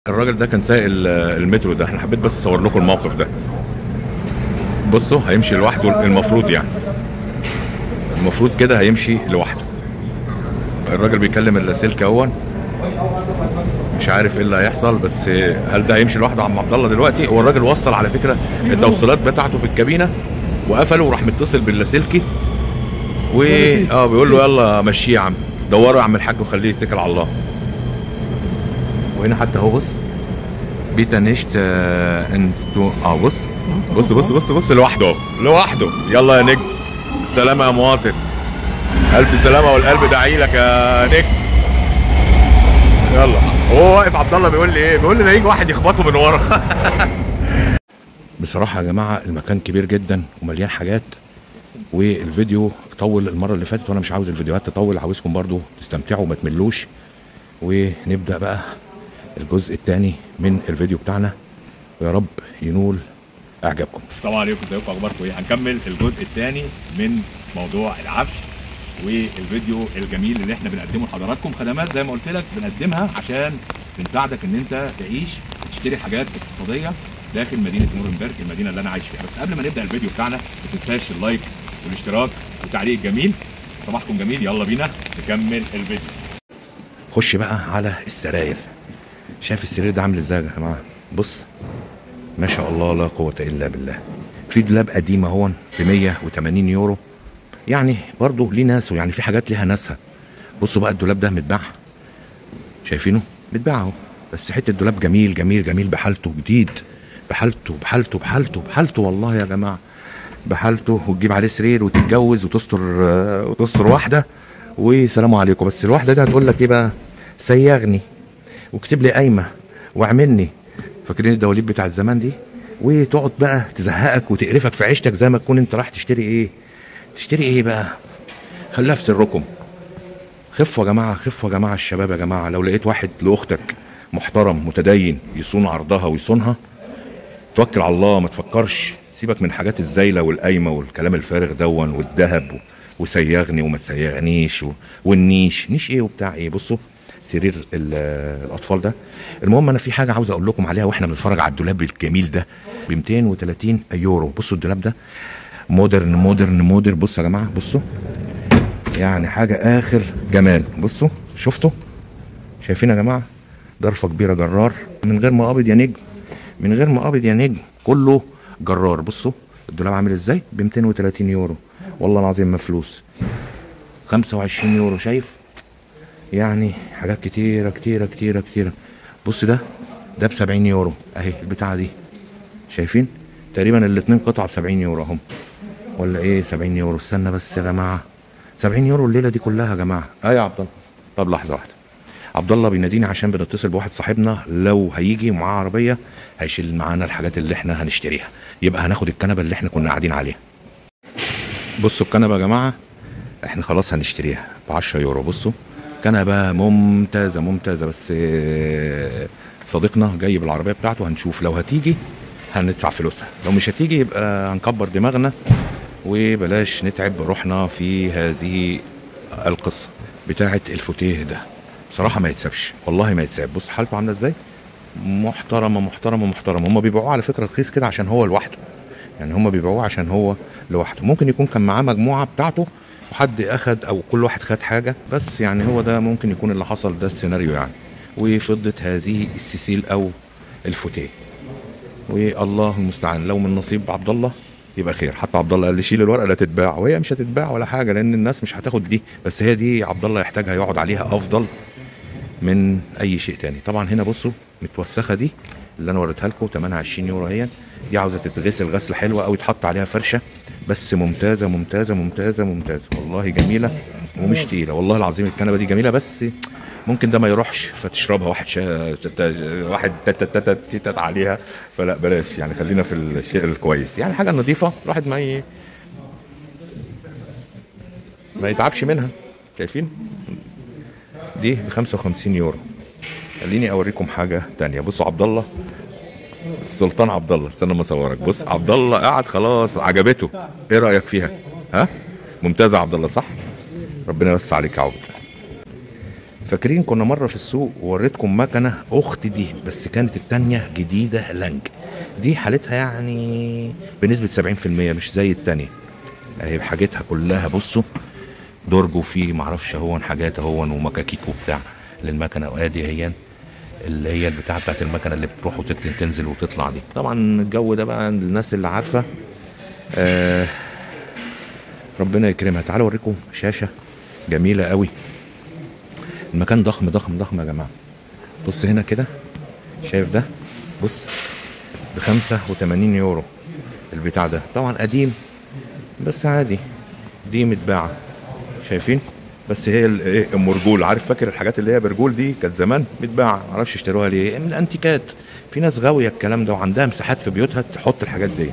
الراجل ده كان سايق ال- المترو ده احنا حبيت بس اصور لكم الموقف ده بصوا هيمشي لوحده المفروض يعني المفروض كده هيمشي لوحده الراجل بيكلم اللاسلكي اهون مش عارف ايه اللي هيحصل بس هل ده هيمشي لوحده يا عم عبد الله دلوقتي هو الراجل وصل على فكره التوصيلات بتاعته في الكابينه وقفله وراح متصل باللاسلكي و اه بيقول له يلا مشيه يا عم دوروا يا عم الحاج وخليه يتكل على الله وهنا حتى اهو بص بيتا نشت آه، انستو اه بص بص بص بص بص لوحده اهو لوحده يلا يا نجم السلامة يا مواطن ألف سلامة والقلب داعي لك يا نجم يلا هو واقف عبد الله بيقول لي ايه؟ بيقول لي ده يجي واحد يخبطه من ورا بصراحة يا جماعة المكان كبير جدا ومليان حاجات والفيديو طول المرة اللي فاتت وانا مش عاوز الفيديوهات تطول عاوزكم برضو تستمتعوا وما تملوش ونبدأ بقى الجزء الثاني من الفيديو بتاعنا ويا رب ينول اعجابكم السلام عليكم ازيكم اخباركم ايه هنكمل الجزء الثاني من موضوع العفش والفيديو الجميل اللي احنا بنقدمه لحضراتكم خدمات زي ما قلت لك بنقدمها عشان بنساعدك ان انت تعيش تشتري حاجات اقتصاديه داخل مدينه نورنبرج المدينه اللي انا عايش فيها بس قبل ما نبدا الفيديو بتاعنا ما تنساش اللايك والاشتراك والتعليق الجميل صباحكم جميل يلا بينا نكمل الفيديو خش بقى على السراير شايف السرير ده عامل ازاي يا جماعه بص ما شاء الله لا قوه الا بالله في دولاب قديم اهون ب 180 يورو يعني برضه ليه ناسه يعني في حاجات ليها ناسها بصوا بقى الدولاب ده متباع شايفينه متباع اهو بس حته دولاب جميل جميل جميل بحالته جديد بحالته بحالته بحالته بحالته والله يا جماعه بحالته وتجيب عليه سرير وتتجوز وتستر آه، وتستر واحده وسلام عليكم بس الواحده دي هتقول لك ايه بقى سيغني واكتب لي قايمه واعملني فاكرين الدواليب بتاع زمان دي وتقعد بقى تزهقك وتقرفك في عيشتك زي ما تكون انت رايح تشتري ايه تشتري ايه بقى خليها في سركم خفوا يا جماعه خفوا يا جماعه الشباب يا جماعه لو لقيت واحد لاختك محترم متدين يصون عرضها ويصونها توكل على الله ما تفكرش سيبك من حاجات الزايله والقايمه والكلام الفارغ دون والذهب و- وسيغني وما تسيغنيش و... والنيش نيش ايه وبتاع ايه بصوا سرير ال- الاطفال ده المهم انا في حاجه عاوز اقول لكم عليها واحنا بنتفرج على الدولاب الجميل ده ب 230 يورو بصوا الدولاب ده مودرن مودرن مودرن بصوا يا جماعه بصوا يعني حاجه اخر جمال بصوا شفتوا شايفين يا جماعه ضرفه كبيره جرار من غير ما قابض يا نجم من غير ما قابض يا نجم كله جرار بصوا الدولاب عامل ازاي ب 230 يورو والله العظيم ما فلوس 25 يورو شايف يعني حاجات كتيره كتيره كتيره كتيره بص ده ده ب 70 يورو اهي البتاعه دي شايفين تقريبا الاتنين قطعه ب 70 يورو اهم ولا ايه 70 يورو استنى بس يا جماعه 70 يورو الليله دي كلها يا جماعه اه يا عبد الله طب لحظه واحده عبد الله بيناديني عشان بنتصل بواحد صاحبنا لو هيجي معاه عربيه هيشيل معانا الحاجات اللي احنا هنشتريها يبقى هناخد الكنبه اللي احنا كنا قاعدين عليها بصوا الكنبه يا جماعه احنا خلاص هنشتريها ب 10 يورو بصوا كنبه ممتازه ممتازه بس آه، صديقنا جاي بالعربيه بتاعته هنشوف لو هتيجي هندفع فلوسها لو مش هتيجي يبقى هنكبر دماغنا وبلاش نتعب روحنا في هذه القصه بتاعه الفوتيه ده بصراحه ما يتسابش والله ما يتساب بص حالته عامله ازاي محترمه محترمه محترمه هم بيبيعوه على فكره رخيص كده عشان هو لوحده يعني هم بيبيعوه عشان هو لوحده ممكن يكون كان معاه مجموعه بتاعته وحد اخد او كل واحد خد حاجه بس يعني هو ده ممكن يكون اللي حصل ده السيناريو يعني وفضه هذه السيسيل او الفوتيه والله المستعان لو من نصيب عبد الله يبقى خير حتى عبد الله قال لي شيل الورقه لا تتباع وهي مش هتتباع ولا حاجه لان الناس مش هتاخد دي بس هي دي عبد الله يحتاجها يقعد عليها افضل من اي شيء تاني طبعا هنا بصوا متوسخه دي اللي انا وريتها لكم 8 20 يورو اهي دي عاوزه تتغسل غسله حلوه او يتحط عليها فرشه بس ممتازه ممتازه ممتازه ممتازه والله جميله ومش تقيله والله العظيم الكنبه دي جميله بس ممكن ده ما يروحش فتشربها واحد شا... تت- واحد تت تت تت تت عليها فلا بلاش يعني خلينا في الشيء الكويس يعني حاجه نظيفه الواحد ما ي... ما يتعبش منها شايفين دي ب 55 يورو خليني اوريكم حاجه تانية بصوا عبد الله السلطان عبد الله استنى ما اصورك بص عبد الله قاعد خلاص عجبته ايه رايك فيها ها ممتازه عبد الله صح ربنا يوسع عليك يا عبد فاكرين كنا مره في السوق ووريتكم مكنه اخت دي بس كانت التانية جديده لانج دي حالتها يعني بنسبه 70% مش زي التانية اهي بحاجتها كلها بصوا درج وفيه معرفش هون حاجات هون ومكاكيك وبتاع للمكنه وادي هي اللي هي البتاع بتاعت المكنه اللي بتروح وتنزل وتطلع دي طبعا الجو ده بقى الناس اللي عارفه آه ربنا يكرمها تعالوا اوريكم شاشه جميله قوي المكان ضخم ضخم ضخم يا جماعه بص هنا كده شايف ده بص ب 85 يورو البتاع ده طبعا قديم بس عادي دي متباعه شايفين بس هي ال- ايه ام رجول عارف فاكر الحاجات اللي هي برجول دي كانت زمان متباعه معرفش اشتروها ليه من الانتيكات في ناس غاويه الكلام ده وعندها مساحات في بيوتها تحط الحاجات دي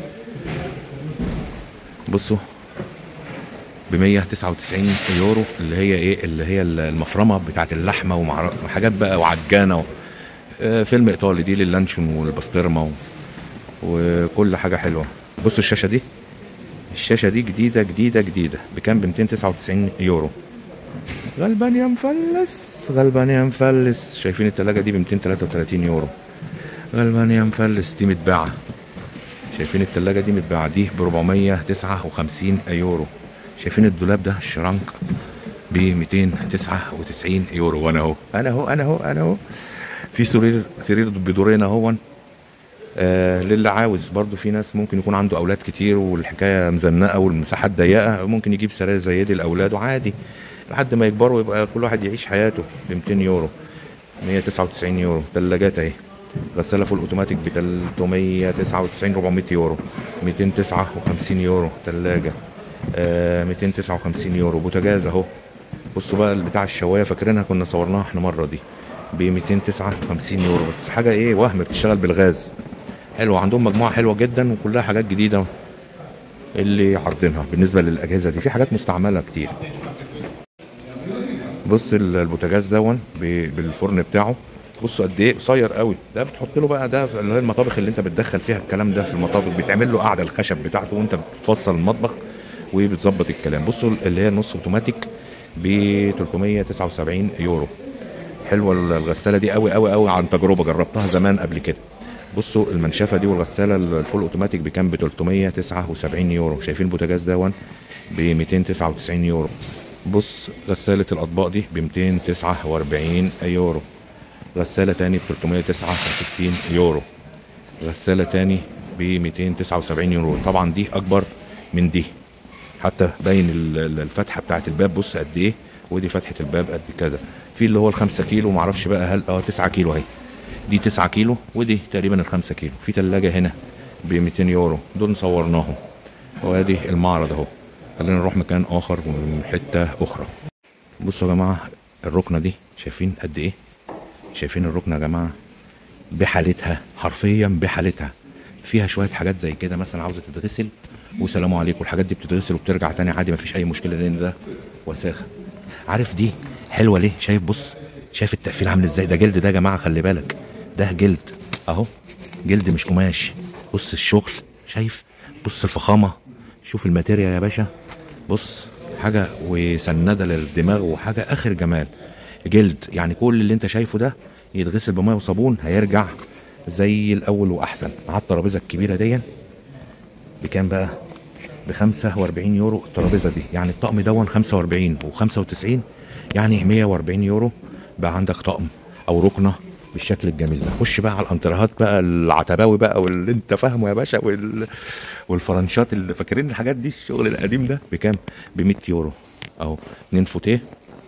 بصوا ب 199 يورو اللي هي ايه اللي هي المفرمه بتاعت اللحمه ومع حاجات بقى وعجانه و... آه، فيلم ايطالي دي للانشون والبسطرمه و... وكل حاجه حلوه بصوا الشاشه دي الشاشه دي جديده جديده جديده بكام ب 299 يورو غلبان يا مفلس غلبان يا مفلس شايفين التلاجة دي ب 233 يورو غلبان يا مفلس دي متباعة شايفين التلاجة دي متباعة دي ب 459 يورو شايفين الدولاب ده الشرنك ب 299 يورو وانا اهو انا اهو انا اهو انا اهو في سرير سرير بدورين اهون آه للي عاوز برضو في ناس ممكن يكون عنده اولاد كتير والحكايه مزنقه والمساحات ضيقه ممكن يجيب سراير زي دي لاولاده عادي لحد ما يكبروا يبقى كل واحد يعيش حياته ب 200 يورو 199 يورو ثلاجات اهي غساله فول اوتوماتيك ب 399 400 يورو 259 يورو ثلاجه آه 259 يورو بوتاجاز اهو بصوا بقى بتاع الشوايه فاكرينها كنا صورناها احنا مره دي ب 259 يورو بس حاجه ايه وهم بتشتغل بالغاز حلوه عندهم مجموعه حلوه جدا وكلها حاجات جديده اللي عارضينها بالنسبه للاجهزه دي في حاجات مستعمله كتير بص ال- البوتاجاز دون ب- بالفرن بتاعه بصوا قد ايه قصير قوي ده بتحط له بقى ده في اللي هي المطابخ اللي انت بتدخل فيها الكلام ده في المطابخ بيتعمل له قاعده الخشب بتاعته وانت بتفصل المطبخ وبتظبط الكلام بصوا اللي هي النص اوتوماتيك ب 379 يورو حلوه الغساله دي قوي قوي قوي عن تجربه جربتها زمان قبل كده بصوا المنشفه دي والغساله الفول اوتوماتيك بكام ب 379 يورو شايفين البوتاجاز دون ب 299 يورو بص غساله الاطباق دي ب 249 يورو غساله تاني ب 369 يورو غساله تاني ب 279 يورو طبعا دي اكبر من دي حتى باين ال- ال- الفتحه بتاعت الباب بص قد ايه ودي فتحه الباب قد كده في اللي هو الخمسة كيلو معرفش بقى هل اه 9 كيلو اهي دي 9 كيلو ودي تقريبا الخمسة كيلو في تلاجة هنا ب 200 يورو دول صورناهم وادي المعرض اهو خلينا نروح مكان اخر ومن حته اخرى بصوا يا جماعه الركنه دي شايفين قد ايه شايفين الركنه يا جماعه بحالتها حرفيا بحالتها فيها شويه حاجات زي كده مثلا عاوزه تتغسل وسلام عليكم الحاجات دي بتتغسل وبترجع تاني عادي مفيش اي مشكله لان ده وساخه عارف دي حلوه ليه شايف بص شايف التقفيل عامل ازاي ده جلد ده يا جماعه خلي بالك ده جلد اهو جلد مش قماش بص الشغل شايف بص الفخامه شوف الماتيريال يا باشا بص حاجه وسنده للدماغ وحاجه اخر جمال جلد يعني كل اللي انت شايفه ده يتغسل بميه وصابون هيرجع زي الاول واحسن مع الترابيزه الكبيره دي بكام بقى ب 45 يورو الترابيزه دي يعني الطقم دون 45 و95 يعني 140 يورو بقى عندك طقم او ركنه بالشكل الجميل ده خش بقى على الانترهات بقى العتباوي بقى واللي انت فاهمه يا باشا وال... والفرنشات اللي فاكرين الحاجات دي الشغل القديم ده بكام ب 100 يورو اهو اتنين فوتيه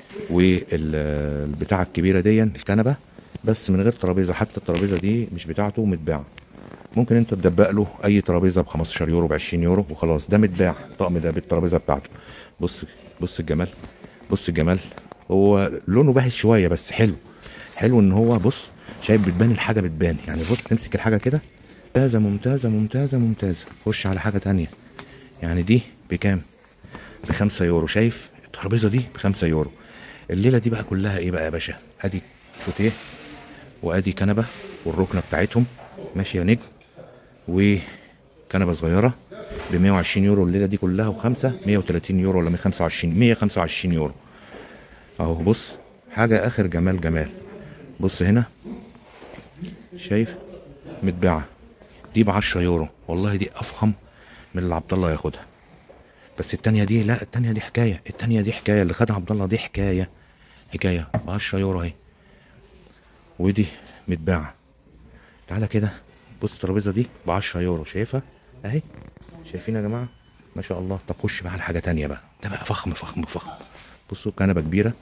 والبتاعه الكبيره دي الكنبه بس من غير ترابيزه حتى الترابيزه دي مش بتاعته متباعه ممكن انت تدبق له اي ترابيزه ب 15 يورو ب 20 يورو وخلاص ده متباع الطقم ده بالترابيزه بتاعته بص بص الجمال بص الجمال هو لونه باهت شويه بس حلو حلو ان هو بص شايف بتبان الحاجه بتبان يعني بص تمسك الحاجه كده ممتازه ممتازه ممتازه ممتازه خش على حاجه تانية يعني دي بكام ب 5 يورو شايف الترابيزه دي ب 5 يورو الليله دي بقى كلها ايه بقى يا باشا ادي فوتيه وادي كنبه والركنه بتاعتهم ماشي يا نجم وكنبه صغيره ب 120 يورو الليله دي كلها وخمسه 130 يورو ولا 125 125 يورو اهو بص حاجه اخر جمال جمال بص هنا شايف متباعه دي ب 10 يورو والله دي افخم من اللي عبد الله ياخدها بس التانية دي لا التانية دي حكاية التانية دي حكاية اللي خدها عبد الله دي حكاية حكاية ب 10 يورو اهي ودي متباعة تعالى كده بص الترابيزة دي ب 10 يورو شايفها اهي شايفين يا جماعة ما شاء الله طب خش بقى على حاجة تانية بقى ده بقى فخم فخم فخم بصوا كنبة كبيرة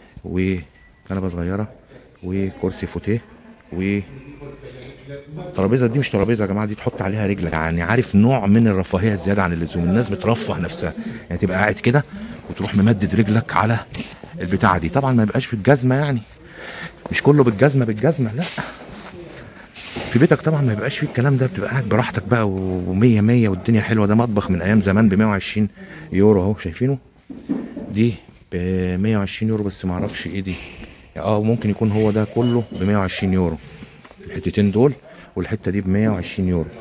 وكنبة صغيرة وكرسي فوتيه و الترابيزه دي مش ترابيزه يا جماعه دي تحط عليها رجلك يعني عارف نوع من الرفاهيه الزياده عن اللزوم الناس بترفه نفسها يعني تبقى قاعد كده وتروح ممدد رجلك على البتاعه دي طبعا ما يبقاش بالجزمه يعني مش كله بالجزمه بالجزمه لا في بيتك طبعا ما يبقاش فيه الكلام ده بتبقى قاعد براحتك بقى و100 100 والدنيا حلوه ده مطبخ من ايام زمان ب 120 يورو اهو شايفينه دي ب 120 يورو بس ما اعرفش ايه دي اه ممكن يكون هو ده كله ب 120 يورو الحتتين دول والحته دي ب 120 يورو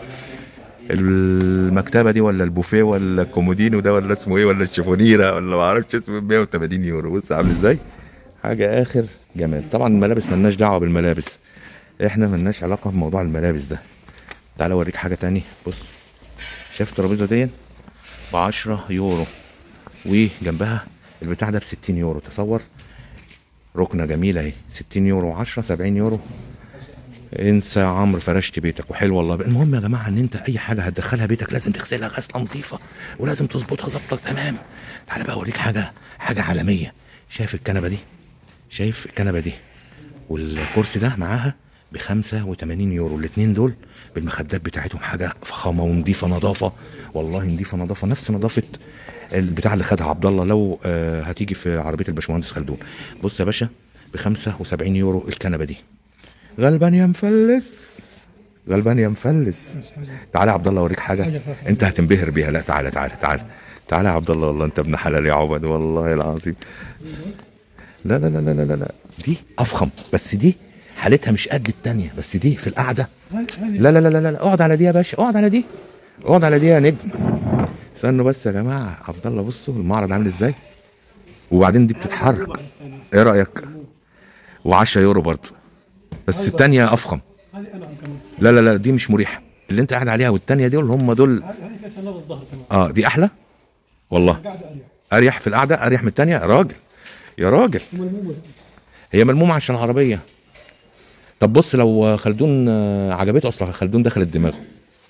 المكتبه دي ولا البوفيه ولا الكومودينو ده ولا اسمه ايه ولا الشيفونيره ولا ما اعرفش اسمه ب 180 يورو بص عامل ازاي حاجه اخر جمال طبعا الملابس ملناش دعوه بالملابس احنا ملناش علاقه بموضوع الملابس ده تعالى اوريك حاجه تاني بص شايف الترابيزه دي ب 10 يورو وجنبها البتاع ده ب 60 يورو تصور ركنه جميله اهي 60 يورو 10 70 يورو انسى يا عمرو فرشت بيتك وحلو والله المهم يا جماعه ان انت اي حاجه هتدخلها بيتك لازم تغسلها غسله نظيفه ولازم تظبطها ظبطك تمام تعالى بقى اوريك حاجه حاجه عالميه شايف الكنبه دي شايف الكنبه دي والكرسي ده معاها ب 85 يورو الاثنين دول بالمخدات بتاعتهم حاجه فخامه ونظيفه نظافه والله نظيفه نظافه نفس نظافه البتاع اللي خدها عبد الله لو آه هتيجي في عربيه الباشمهندس خلدون بص يا باشا ب 75 يورو الكنبه دي غلبان يا مفلس غلبان يا مفلس تعالى يا عبد الله اوريك حاجه حاجة فخمة. انت هتنبهر بيها لا تعالى تعالى تعالى تعالى يا عبد الله والله انت ابن حلال يا عبد والله العظيم لا لا لا لا لا لا دي افخم بس دي حالتها مش قد التانية بس دي في القعده هذه لا لا لا لا لا اقعد على دي يا باشا اقعد على دي اقعد على دي يا نجم استنوا بس يا جماعه عبد الله بصوا المعرض عامل ازاي وبعدين دي بتتحرك ايه رايك و10 يورو برضه بس التانية افخم هذه انا كمان لا لا لا دي مش مريحه اللي انت قاعد عليها والتانية دول هم دول هذه هذه فيها سنه الظهر كمان اه دي احلى والله قاعده اريح اريح في القعده اريح من التانية يا راجل يا راجل وملمومه هي ملمومه عشان العربيه طب بص لو خلدون آه، عجبته اصلا خلدون دخلت دماغه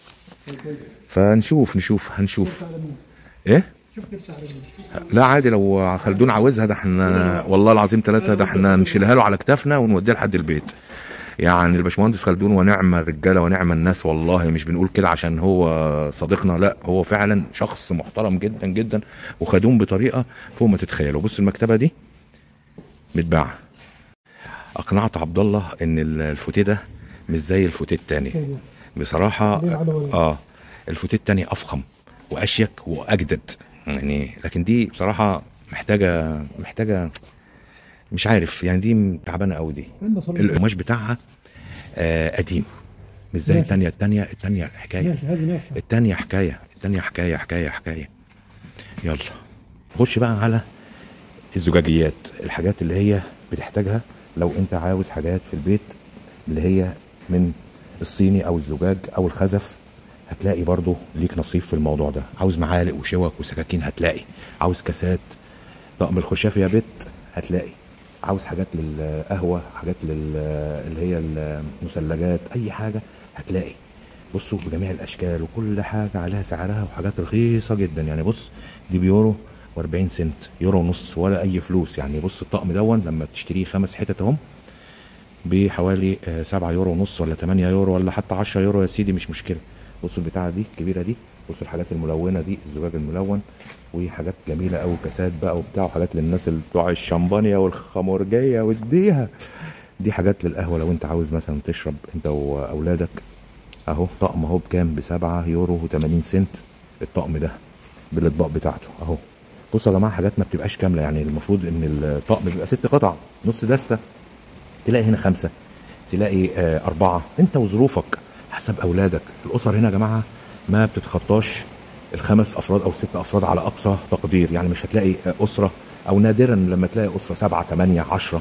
فنشوف نشوف هنشوف ايه شوف كيف سعر المين لا عادي لو خلدون عاوزها ده احنا والله العظيم ثلاثة ده احنا نشيلها له على كتافنا ونوديها لحد البيت يعني الباشمهندس خلدون ونعم الرجاله ونعم الناس والله مش بنقول كده عشان هو صديقنا لا هو فعلا شخص محترم جدا جدا وخدوم بطريقه فوق ما تتخيلوا بص المكتبه دي متباعه اقنعت عبد الله ان الفوتيه ده مش زي الفوتيه التاني بصراحه ليه على ولا؟ اه الفوتيه التاني افخم واشيك واجدد يعني لكن دي بصراحه محتاجه محتاجه مش عارف يعني دي تعبانه قوي دي عندنا صالون القماش بتاعها آه قديم مش زي ماشي. التانية التانية التانية حكاية ماشي هذه ناشفه التانية حكاية التانية حكاية حكاية حكاية يلا خش بقى على الزجاجيات الحاجات اللي هي بتحتاجها لو انت عاوز حاجات في البيت اللي هي من الصيني او الزجاج او الخزف هتلاقي برضو ليك نصيب في الموضوع ده عاوز معالق وشوك وسكاكين هتلاقي عاوز كاسات طقم الخشاف يا بيت هتلاقي عاوز حاجات للقهوه حاجات لل اللي هي المثلجات اي حاجه هتلاقي بصوا بجميع الاشكال وكل حاجه عليها سعرها وحاجات رخيصه جدا يعني بص دي بيورو و40 سنت يورو ونص ولا اي فلوس يعني بص الطقم دون لما بتشتريه خمس حتت اهم بحوالي 7 يورو ونص ولا 8 يورو ولا حتى 10 يورو يا سيدي مش مشكله بصوا البتاعه دي الكبيره دي بصوا الحاجات الملونه دي الزجاج الملون وحاجات جميله قوي كاسات بقى وبتاع وحاجات للناس اللي بتوع الشمبانيا والخمرجيه واديها دي حاجات للقهوه لو انت عاوز مثلا تشرب انت واولادك اهو طقم اهو بكام ب 7 يورو و80 سنت الطقم ده بالاطباق بتاعته اهو بصوا يا جماعه حاجات ما بتبقاش كامله يعني المفروض ان الطقم بيبقى ست قطع نص دسته تلاقي هنا خمسه تلاقي آه اربعه انت وظروفك حسب اولادك الاسر هنا يا جماعه ما بتتخطاش الخمس افراد او الست افراد على اقصى تقدير يعني مش هتلاقي آه، اسره او نادرا لما تلاقي اسره سبعه ثمانيه عشرة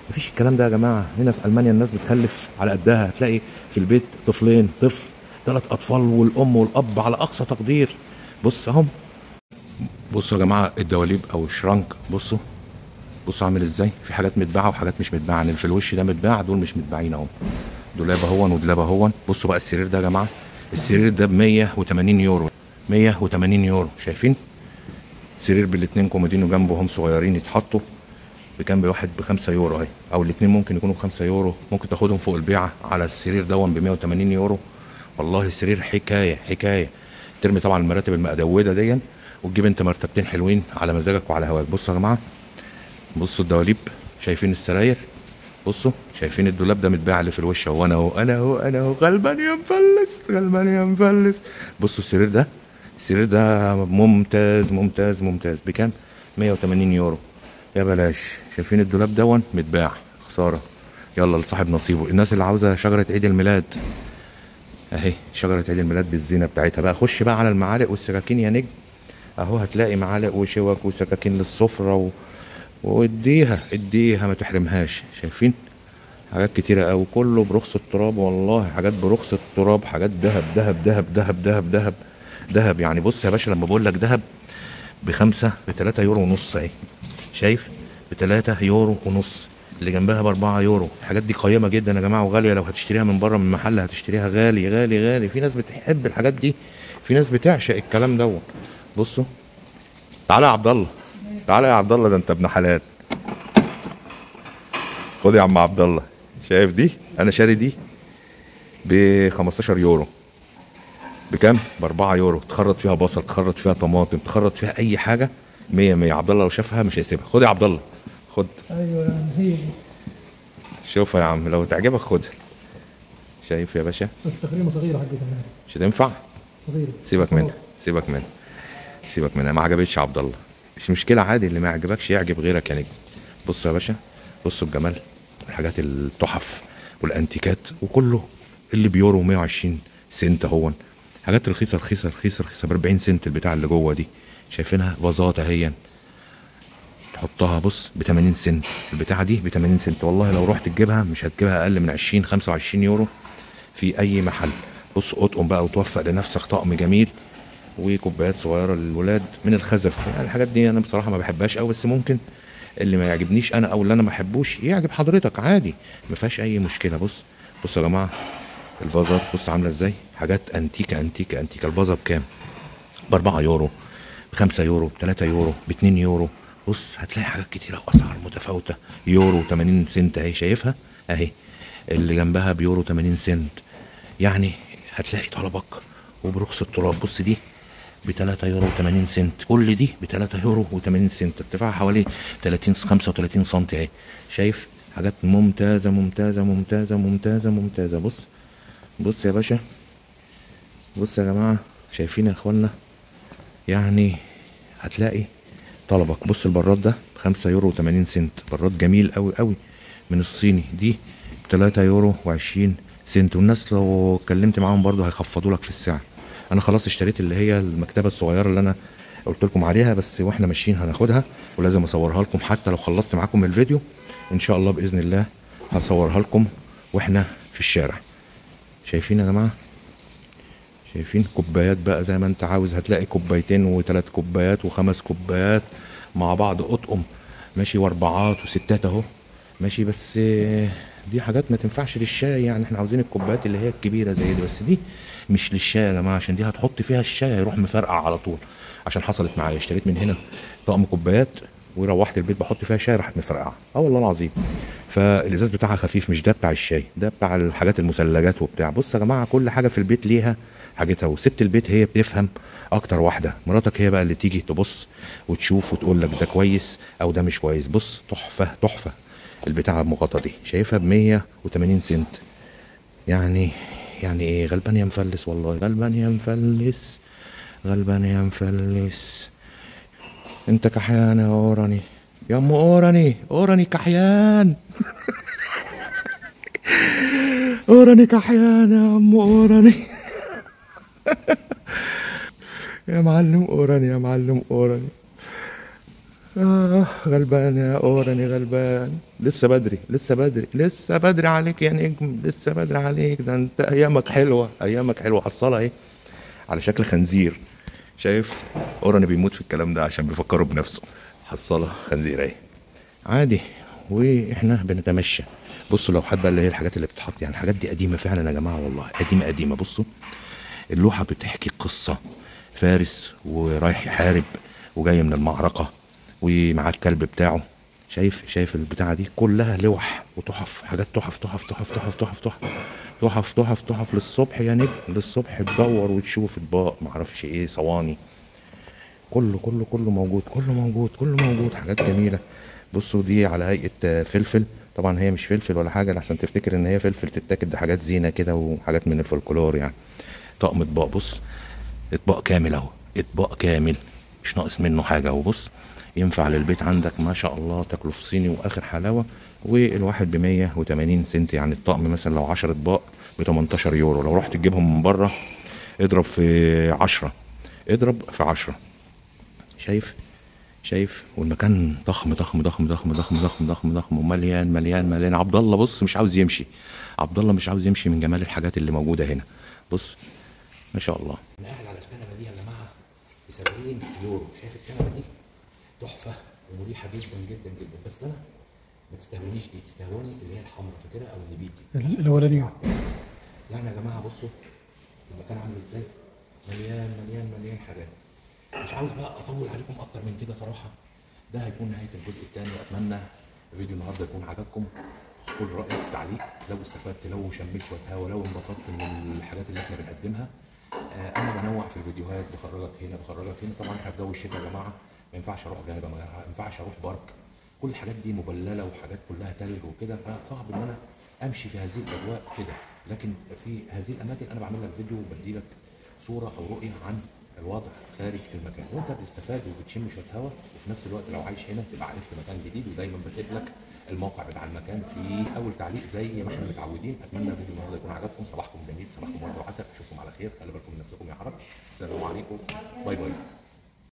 مفيش الكلام ده يا جماعه هنا في المانيا الناس بتخلف على قدها هتلاقي في البيت طفلين طفل ثلاث اطفال والام والاب على اقصى تقدير بص اهم بصوا يا جماعه الدواليب او الشرنك بصوا بصوا عامل ازاي في حاجات متباعه وحاجات مش متباعه يعني اللي في الوش ده متباع دول مش متباعين اهو دولاب اهون ودولاب اهون بصوا بقى السرير ده يا جماعه السرير ده ب 180 يورو 180 يورو شايفين سرير بالاتنين كومودينو جنبه هم صغيرين يتحطوا بكام بواحد بخمسة يورو اهي او الاتنين ممكن يكونوا بخمسة يورو ممكن تاخدهم فوق البيعة على السرير دون ب 180 يورو والله السرير حكاية حكاية ترمي طبعا المراتب المقدودة دي وتجيب انت مرتبتين حلوين على مزاجك وعلى هواك بصوا يا جماعة بصوا الدواليب شايفين السراير بصوا شايفين الدولاب ده متباع اللي في الوش اهو انا اهو انا اهو انا اهو غلبان يا مفلس غلبان يا مفلس بصوا السرير ده السرير ده ممتاز ممتاز ممتاز بكام 180 يورو يا بلاش شايفين الدولاب دون متباع خساره يلا لصاحب نصيبه الناس اللي عاوزه شجره عيد الميلاد اهي شجره عيد الميلاد بالزينه بتاعتها بقى خش بقى على المعالق والسكاكين يا نجم اهو هتلاقي معالق وشوك وسكاكين للسفره و... واديها اديها ما تحرمهاش شايفين حاجات كتيرة قوي كله برخص التراب والله حاجات برخص التراب حاجات دهب دهب دهب دهب دهب دهب دهب يعني بص يا باشا لما بقول لك دهب بخمسة بتلاتة يورو ونص اهي شايف بتلاتة يورو ونص اللي جنبها بأربعة يورو الحاجات دي قيمة جدا يا جماعة وغالية لو هتشتريها من بره من محل هتشتريها غالي غالي غالي في ناس بتحب الحاجات دي في ناس بتعشق الكلام دوت بصوا تعالى يا عبد الله تعالى يا عبد الله ده انت ابن حلال خد يا عم عبد الله شايف دي انا شاري دي ب 15 يورو بكام؟ ب 4 يورو تخرط فيها بصل تخرط فيها طماطم تخرط فيها اي حاجه 100 100 عبد الله لو شافها مش هيسيبها خد يا عبد الله خد ايوه يعني هي دي شوفها يا عم لو تعجبك خدها شايف يا باشا بس تقريبا صغيره حقتها يعني مش هتنفع صغيره سيبك منها سيبك منها سيبك منها ما عجبتش عبد الله مش مشكله عادي اللي ما يعجبكش يعجب غيرك يا نجم بص يا باشا بصوا الجمال الحاجات التحف والانتيكات وكله اللي بيورو 120 سنت اهون حاجات رخيصه رخيصه رخيصه رخيصه ب 40 سنت البتاع اللي جوه دي شايفينها فازات اهي تحطها بص ب 80 سنت البتاعه دي ب 80 سنت والله لو رحت تجيبها مش هتجيبها اقل من 20 25 يورو في اي محل بص اطقم بقى وتوفق لنفسك طقم جميل وكوبايات صغيره للولاد من الخزف يعني الحاجات دي انا بصراحه ما بحبهاش قوي بس ممكن اللي ما يعجبنيش انا او اللي انا ما بحبوش يعجب حضرتك عادي ما فيهاش اي مشكله بص بص يا جماعه الفازات بص عامله ازاي حاجات انتيكه انتيكه انتيكه الفازه بكام ب 4 يورو ب 5 يورو ب 3 يورو ب 2 يورو بص هتلاقي حاجات كتيره واسعار متفاوته يورو 80 سنت اهي شايفها اهي اللي جنبها بيورو 80 سنت يعني هتلاقي طلبك وبرخص التراب بص دي ب 3 يورو و80 سنت كل دي ب 3 يورو و80 سنت ارتفاعها حوالي 30 35 سم اهي شايف حاجات ممتازه ممتازه ممتازه ممتازه ممتازه بص بص يا باشا بص يا جماعه شايفين يا اخوانا يعني هتلاقي طلبك بص البراد ده ب 5 يورو و80 سنت براد جميل قوي قوي من الصيني دي ب 3 يورو و20 سنت والناس لو اتكلمت معاهم برضو هيخفضوا لك في السعر انا خلاص اشتريت اللي هي المكتبه الصغيره اللي انا قلت لكم عليها بس واحنا ماشيين هناخدها ولازم اصورها لكم حتى لو خلصت معاكم الفيديو ان شاء الله باذن الله هصورها لكم واحنا في الشارع شايفين يا جماعه شايفين كوبايات بقى زي ما انت عاوز هتلاقي كوبايتين وثلاث كوبايات وخمس كوبايات مع بعض اطقم ماشي واربعات وستات اهو ماشي بس آه، دي حاجات ما تنفعش للشاي يعني احنا عاوزين الكوبايات اللي هي الكبيره زي دي بس دي مش للشاي يا جماعه عشان دي هتحط فيها الشاي هيروح مفرقع على طول عشان حصلت معايا اشتريت من هنا طقم كوبايات وروحت البيت بحط فيها شاي راحت مفرقعه اه والله العظيم فالازاز بتاعها خفيف مش ده بتاع الشاي ده بتاع الحاجات المثلجات وبتاع بص يا جماعه كل حاجه في البيت ليها حاجتها وست البيت هي بتفهم اكتر واحده مراتك هي بقى اللي تيجي تبص وتشوف وتقول لك ده كويس او ده مش كويس بص تحفه تحفه البتاعه المغطى دي شايفها ب 180 سنت يعني يعني ايه غلبان يا مفلس والله غلبان يا مفلس غلبان يا مفلس انت كحيان يا اوراني يا ام اوراني اوراني كحيان اوراني كحيان يا ام اوراني يا معلم اوراني يا معلم اوراني آه غلبان يا أوراني غلبان لسه بدري لسه بدري لسه بدري عليك يا نجم لسه بدري عليك ده انت أيامك حلوة أيامك حلوة حصلها ايه على شكل خنزير شايف أوراني بيموت في الكلام ده عشان بيفكروا بنفسه حصلها خنزير اهي عادي واحنا بنتمشى بصوا لو حد بقى اللي هي الحاجات اللي بتتحط يعني الحاجات دي قديمة فعلا يا جماعة والله قديمة قديمة بصوا اللوحة بتحكي قصة فارس ورايح يحارب وجاي من المعركة ومعاه الكلب بتاعه شايف شايف البتاعة دي كلها لوح وتحف حاجات تحف تحف تحف تحف تحف تحف تحف تحف تحف للصبح يا نجم للصبح تدور وتشوف اطباق معرفش ايه صواني كله كله كله موجود كله موجود كله موجود حاجات جميلة بصوا دي على هيئة فلفل طبعا هي مش فلفل ولا حاجة لحسن تفتكر ان هي فلفل تتاكل ده حاجات زينة كده وحاجات من الفولكلور يعني طقم اطباق بص اطباق كامل اهو اطباق كامل مش ناقص منه حاجة وبص ينفع للبيت عندك ما شاء الله تاكله في صيني واخر حلاوة والواحد ب 180 سنت يعني الطقم مثلا لو 10 اطباق ب 18 يورو لو رحت تجيبهم من بره اضرب في 10 اضرب في 10 شايف شايف والمكان ضخم ضخم ضخم ضخم ضخم ضخم ضخم ضخم ومليان مليان مليان عبد الله بص مش عاوز يمشي عبد الله مش عاوز يمشي من جمال الحاجات اللي موجوده هنا بص ما شاء الله انا قاعد على الكنبه دي يا جماعه ب 70 يورو شايف الكنبه دي تحفه ومريحه جدا جدا جدا بس انا ما تستهونيش دي تستهوني اللي هي الحمراء فاكرها او النبيتي الاولانيه يعني يا جماعه بصوا المكان عامل ازاي مليان مليان مليان حاجات مش عاوز بقى اطول عليكم اكتر من كده صراحه ده هيكون نهايه الجزء الثاني واتمنى فيديو النهارده يكون عجبكم قول رايك في تعليق لو استفدت لو شميت شويه هوا لو انبسطت من الحاجات اللي احنا بنقدمها آه، انا بنوع في الفيديوهات بخرجك هنا بخرجك هنا طبعا احنا في جو الشتاء يا جماعه ما ينفعش اروح جايبه ما ينفعش اروح بارك كل الحاجات دي مبلله وحاجات كلها تلج وكده فصعب ان انا امشي في هذه الاجواء كده لكن في هذه الاماكن انا بعمل لك فيديو وبدي لك صوره او رؤيه عن الوضع خارج المكان وانت بتستفاد وبتشم شويه هوا وفي نفس الوقت لو عايش هنا تبقى عرفت مكان جديد ودايما بسيب لك الموقع بتاع المكان في اول تعليق زي ما احنا متعودين اتمنى الفيديو النهارده يكون عجبكم صباحكم جميل صباحكم ورد وعسل اشوفكم على خير خلي بالكم من نفسكم يا عرب السلام عليكم باي باي